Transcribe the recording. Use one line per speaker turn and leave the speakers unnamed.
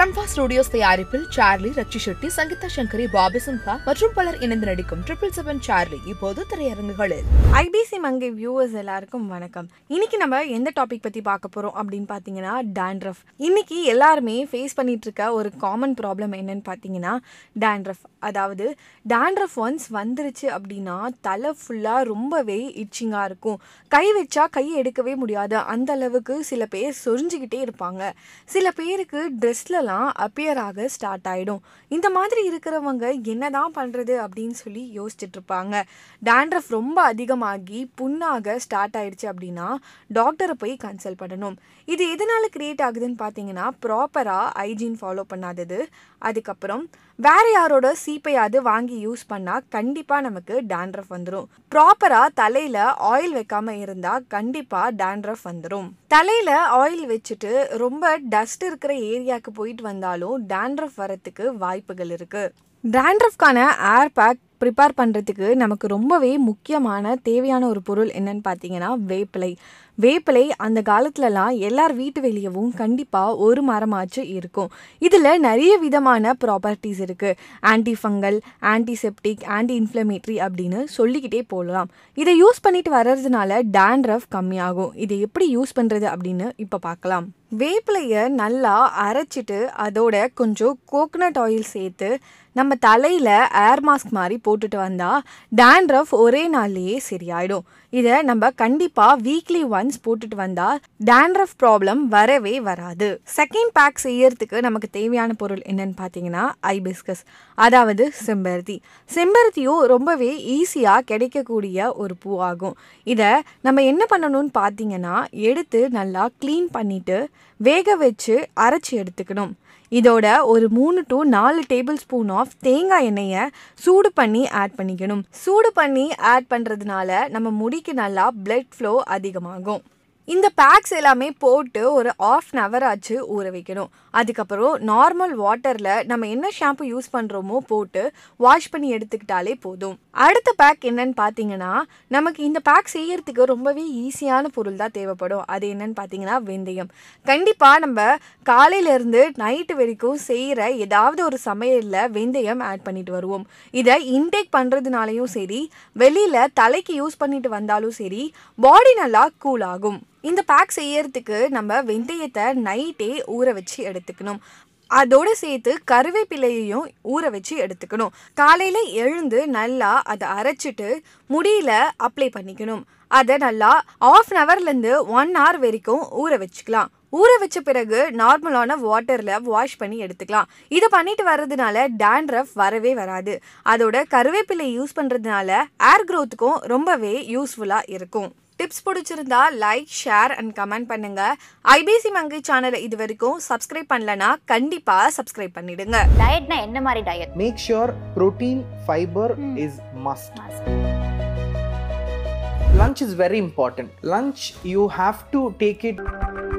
ரன்வா studios தயாரிப்பில் Charlie ரச்சி ஷெட்டி சங்கீதா சங்கரி பாபி சிம்ஹா மற்றும் பலர் இணைந்து நடிக்கும் ட்ரிபிள் செவன் சார்லி இப்போது திரையரங்குகளில்
ஐபிசி மங்கை வியூவர்ஸ் எல்லாருக்கும் வணக்கம் இன்னைக்கு நம்ம எந்த டாபிக் பத்தி பார்க்க போறோம் அப்படின்னு பார்த்தீங்கன்னா dandruff இன்னைக்கு எல்லாருமே ஃபேஸ் பண்ணிட்டு இருக்க ஒரு காமன் ப்ராப்ளம் என்னன்னு பார்த்தீங்கன்னா dandruff அதாவது dandruff ஒன்ஸ் வந்துருச்சு அப்படின்னா தலை ஃபுல்லாக ரொம்பவே இச்சிங்காக இருக்கும் கை வச்சா கை எடுக்கவே முடியாது அந்த அளவுக்கு சில பேர் சொரிஞ்சுக்கிட்டே இருப்பாங்க சில பேருக்கு ட்ரெஸ்லலாம் அப்பியர் ஆக ஸ்டார்ட் ஆகிடும் இந்த மாதிரி இருக்கிறவங்க என்னதான் பண்ணுறது அப்படின்னு சொல்லி யோசிச்சுட்டு இருப்பாங்க dandruff ரொம்ப அதிகமாகி புண்ணாக ஸ்டார்ட் ஆயிடுச்சு அப்படின்னா டாக்டரை போய் கன்சல்ட் பண்ணணும் இது எதனால கிரியேட் ஆகுதுன்னு பார்த்தீங்கன்னா ப்ராப்பராக ஹைஜீன் ஃபாலோ பண்ணாதது அதுக்கப்புறம் வேற யாரோட சீப்பையாவது வாங்கி யூஸ் பண்ணால் கண்டிப்பாக நமக்கு dandruff வந்துடும் ப்ராப்பராக தலையில் ஆயில் வைக்காம இருந்தால் கண்டிப்பாக dandruff வந்துடும் தலையில் ஆயில் வச்சுட்டு ரொம்ப டஸ்ட் இருக்கிற ஏரியாவுக்கு போயிட்டு வந்தாலும் dandruff வரத்துக்கு வாய்ப்புகள் இருக்குது dandruffக்கான ஏர் பேக் ப்ரிப்பேர் பண்ணுறதுக்கு நமக்கு ரொம்பவே முக்கியமான தேவையான ஒரு பொருள் என்னன்னு பார்த்தீங்கன்னா வேப்பிலை வேப்பிலை அந்த காலத்துலலாம் எல்லார் வீட்டு வெளியவும் கண்டிப்பாக ஒரு மரமாச்சு இருக்கும் இதில் நிறைய விதமான ப்ராப்பர்ட்டிஸ் இருக்குது anti fungal antiseptic anti inflammatory அப்படின்னு சொல்லிக்கிட்டே போகலாம் இதை யூஸ் பண்ணிட்டு வர்றதுனால dandruff கம்மியாகும் இதை எப்படி யூஸ் பண்ணுறது அப்படின்னு இப்போ பார்க்கலாம் வேப்பிலையை நல்லா அரைச்சிட்டு அதோட கொஞ்சம் கோகனட் ஆயில் சேர்த்து நம்ம தலையில் ஏர் மாஸ்க் மாதிரி போட்டுட்டு வந்தால் dandruff ஒரே நாள்லேயே சரியாயிடும் இதை நம்ம கண்டிப்பாக வீக்லி ஒன்ஸ் போட்டுட்டு வந்தால் dandruff ப்ராப்ளம் வரவே வராது செகண்ட் பேக் செய்யறதுக்கு நமக்கு தேவையான பொருள் என்னன்னு பார்த்தீங்கன்னா ஐபிஸ்கஸ் அதாவது செம்பருத்தி செம்பருத்தியும் ரொம்பவே ஈஸியாக கிடைக்கக்கூடிய ஒரு பூவாகும் இதை நம்ம என்ன பண்ணணும்னு பார்த்தீங்கன்னா எடுத்து நல்லா க்ளீன் பண்ணிட்டு வேக வச்சு அரைச்சி எடுத்துக்கணும் இதோட ஒரு மூணு டு நாலு டேபிள் ஸ்பூன் ஆஃப் தேங்காய் எண்ணெயை சூடு பண்ணி ஆட் பண்ணிக்கணும் சூடு பண்ணி ஆட் பண்ணுறதுனால நம்ம முடிக்கு நல்லா பிளட் ஃப்ளோ அதிகமாகும் இந்த பேக்ஸ் எல்லாமே போட்டு ஒரு ஆஃப் அன் ஹவர் ஆச்சு ஊற வைக்கணும் அதுக்கப்புறம் நார்மல் வாட்டரில் நம்ம என்ன ஷாம்பு யூஸ் பண்ணுறோமோ போட்டு வாஷ் பண்ணி எடுத்துக்கிட்டாலே போதும் அடுத்த பேக் என்னன்னு பார்த்தீங்கன்னா நமக்கு இந்த பேக் செய்யறதுக்கு ரொம்பவே ஈஸியான பொருள் தான் தேவைப்படும் அது என்னன்னு பார்த்தீங்கன்னா வெந்தயம் கண்டிப்பாக நம்ம காலையிலேருந்து நைட்டு வரைக்கும் செய்கிற ஏதாவது ஒரு சமையலில் வெந்தயம் ஆட் பண்ணிட்டு வருவோம் இதை இன்டேக் பண்ணுறதுனாலையும் சரி வெளியில் தலைக்கு யூஸ் பண்ணிட்டு வந்தாலும் சரி பாடி நல்லா கூல் ஆகும் இந்த பேக் செய்யறதுக்கு நம்ம வெந்தயத்தை நைட்டே ஊற வச்சு எடுத்துக்கணும் அதோடு சேர்த்து கருவேப்பிலையையும் ஊற வச்சு எடுத்துக்கணும் காலையில் எழுந்து நல்லா அதை அரைச்சிட்டு முடியில அப்ளை பண்ணிக்கணும் அதை நல்லா ஆஃப் அன் ஹவர்லேருந்து ஒன் ஹவர் வரைக்கும் ஊற வச்சுக்கலாம் ஊற வச்ச பிறகு நார்மலான வாட்டரில் வாஷ் பண்ணி எடுத்துக்கலாம் இதை பண்ணிட்டு வர்றதுனால dandruff வரவே வராது அதோட கருவேப்பிலை யூஸ் பண்ணுறதுனால ஏர் க்ரோத்துக்கும் ரொம்பவே யூஸ்ஃபுல்லாக இருக்கும் டிப்ஸ் பிடிச்சிருந்தா லைக் ஷேர் அண்ட் கமெண்ட் பண்ணுங்க ஐபிசி மங்கை சேனலை இது வரைக்கும் சப்ஸ்கிரைப் பண்ணலனா கண்டிப்பா சப்ஸ்கிரைப் பண்ணிடுங்க
டயட்னா என்ன மாதிரி diet
make sure protein fiber is must lunch is very important lunch you have to take it